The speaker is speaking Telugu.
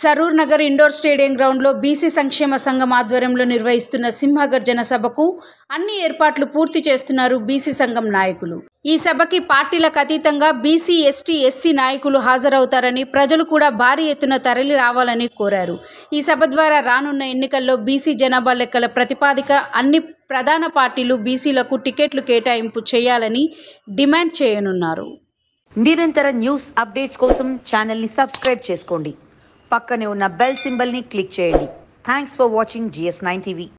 సరూర్ నగర్ ఇండోర్ స్టేడియం గ్రౌండ్లో బీసీ సంక్షేమ సంఘం ఆధ్వర్యంలో నిర్వహిస్తున్న సింహగర్జన సభకు అన్ని ఏర్పాట్లు పూర్తి చేస్తున్నారు బీసీ సంఘం నాయకులు ఈ సభకి పార్టీలకు అతీతంగా బీసీ ఎస్టీ ఎస్సీ నాయకులు హాజరవుతారని ప్రజలు కూడా భారీ ఎత్తున తరలి రావాలని కోరారు ఈ సభ ద్వారా రానున్న ఎన్నికల్లో బీసీ జనాభా లెక్కల ప్రతిపాదిక అన్ని ప్రధాన పార్టీలు బీసీలకు టికెట్లు కేటాయింపు చేయాలని డిమాండ్ చేయనున్నారు నిరంతర న్యూస్ అప్డేట్స్ కోసం ఛానల్ని సబ్స్క్రైబ్ చేసుకోండి పక్కనే ఉన్న బెల్ సింబల్ని క్లిక్ చేయండి thanks for watching GS nine TV